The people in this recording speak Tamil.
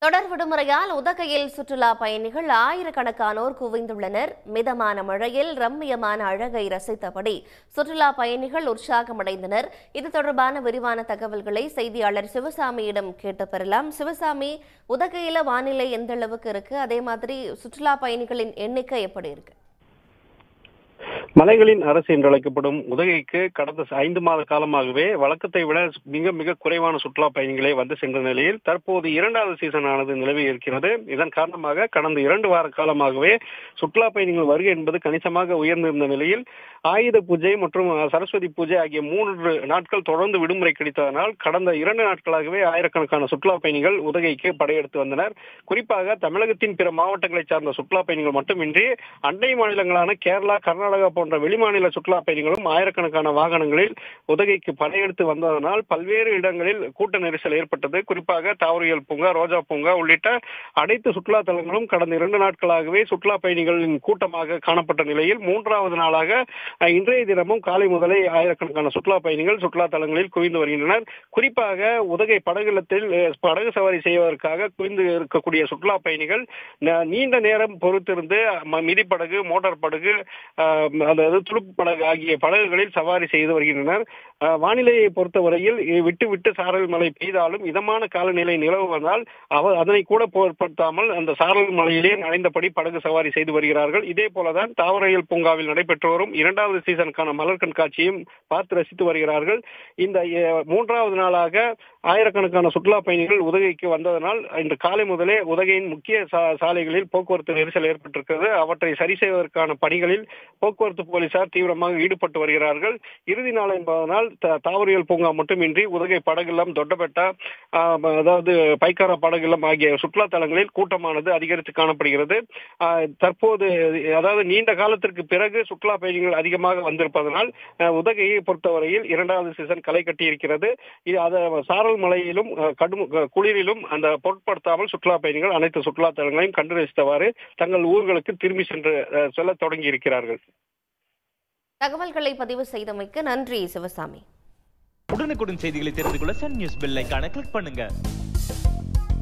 தொடர் விடுமுறையால் உதகையில் சுற்றுலா பயணிகள் ஆயிரக்கணக்கானோர் குவிந்துள்ளனர் மிதமான மழையில் ரம்மியமான அழகை ரசித்தபடி சுற்றுலா பயணிகள் உற்சாகமடைந்தனர் இது தொடர்பான விரிவான தகவல்களை செய்தியாளர் சிவசாமியிடம் கேட்டு பெறலாம் சிவசாமி உதகையில வானிலை எந்த அளவுக்கு இருக்கு அதே மாதிரி சுற்றுலா பயணிகளின் எண்ணிக்கை எப்படி இருக்கு மலைகளின் அரசு என்று அழைக்கப்படும் உதகைக்கு கடந்த ஐந்து மாத காலமாகவே வழக்கத்தை விட மிக மிக குறைவான சுற்றுலா பயணிகளே வந்து சென்ற நிலையில் தற்போது இரண்டாவது சீசன் ஆனது நிலவி இருக்கிறது இதன் காரணமாக கடந்த இரண்டு வார காலமாகவே சுற்றுலா பயணிகள் வருகை என்பது கணிசமாக உயர்ந்திருந்த நிலையில் ஆயுத பூஜை மற்றும் சரஸ்வதி பூஜை ஆகிய மூன்று நாட்கள் தொடர்ந்து விடுமுறை கிடைத்ததனால் கடந்த இரண்டு நாட்களாகவே ஆயிரக்கணக்கான சுற்றுலா பயணிகள் உதகைக்கு படையெடுத்து வந்தனர் குறிப்பாக தமிழகத்தின் பிற மாவட்டங்களைச் சார்ந்த சுற்றுலா பயணிகள் மட்டுமின்றி அண்டை மாநிலங்களான கேரளா கர்நாடகா போன்ற வெளிமாநில சுற்றுலா பயணிகளும் ஆயிரக்கணக்கான வாகனங்களில் உதகைக்கு படையெடுத்து வந்ததனால் பல்வேறு இடங்களில் கூட்ட நெரிசல் ஏற்பட்டது குறிப்பாக தாவரியல் பூங்கா ரோஜா பூங்கா உள்ளிட்ட அனைத்து சுற்றுலா தலங்களும் கடந்த இரண்டு நாட்களாகவே சுற்றுலா பயணிகளின் கூட்டமாக காணப்பட்ட நிலையில் மூன்றாவது நாளாக அஹ், இன்றைய தினமும் காலை முதலே ஆயிரக்கணக்கான சுற்றுலா பயணிகள் சுற்றுலா தலங்களில் குவிந்து வருகின்றனர் குறிப்பாக உதகை படகுலத்தில் அஹ், படகு சவாரி செய்வதற்காக குவிந்து இருக்கக்கூடிய சுற்றுலா பயணிகள் ந- நீண்ட நேரம் பொறுத்திருந்து ம- மிதிப்படகு மோட்டார் படகு அஹ், அதாவது துடுப்பு படகு ஆகிய படகுகளில் சவாரி செய்து வருகின்றனர் அஹ், வானிலையை பொறுத்தவரையில் இ- விட்டு விட்டு சாரல் மழை பெய்தாலும் இதமான காலநிலை நிலவுவதால் அவ அதனை கூட பொருட்படுத்தாமல் அந்த சாரல் மலையிலே நனைந்தபடி படகு சவாரி செய்து வருகிறார்கள் இதே போலதான் தாவரையல் பூங்காவில் நடைபெற்று வரும் இரண்டாவது சீசனுக்கான மலர் கண்காட்சியும் பார்த்து ரசித்து வருகிறார்கள் இந்த அஹ், மூன்றாவது நாளாக ஆயிரக்கணக்கான சுற்றுலா பயணிகள் உதகைக்கு வந்ததனால் இன்று காலை முதலே உதகையின் முக்கிய சா- சாலைகளில் போக்குவரத்து நெரிசல் ஏற்பட்டிருக்கிறது அவற்றை சரி செய்வதற்கான பணிகளில் போக்குவரத்து போலீசார் தீவிரமாக ஈடுபட்டு வருகிறார்கள் இறுதி நாள் என்பதனால் த- தாவரியல் பூங்கா மட்டுமின்றி உதகை படகுலம் தொட்டபெட்டா ஆஹ், அதாவது பைக்காரா படகுலம் ஆகிய சுற்றுலா தலங்களில் கூட்டமானது அதிகரித்து காணப்படுகிறது ஆஹ், தற்போது அதாவது நீண்ட காலத்திற்கு பிறகு சுற்றுலா பயணிகள் அதிகமாக வந்திருப்பதனால் அஹ், உதகையை பொறுத்தவரையில் இரண்டாவது சீசன் களை கட்டி இருக்கிறது இது அத சாரல் மலையிலும் அஹ், கடும் க- குளிரிலும் அந்த பொருட்படுத்தாமல் சுற்றுலா பயணிகள் அனைத்து சுற்றுலா தலங்களையும் கண்டு ரசித்தவாறு தங்கள் ஊர்களுக்கு திரும்பி சென்று அஹ், செல்ல தொடங்கி இருக்கிறார்கள் தகவல்களை பதிவு செய்தமைக்கு நன்றி சிவசாமி உடனுக்குடன் செய்திகளை தெரிந்து கொள்ள சன் நியூஸ் பெல் ஐகானை கிளிக் பண்ணுங்க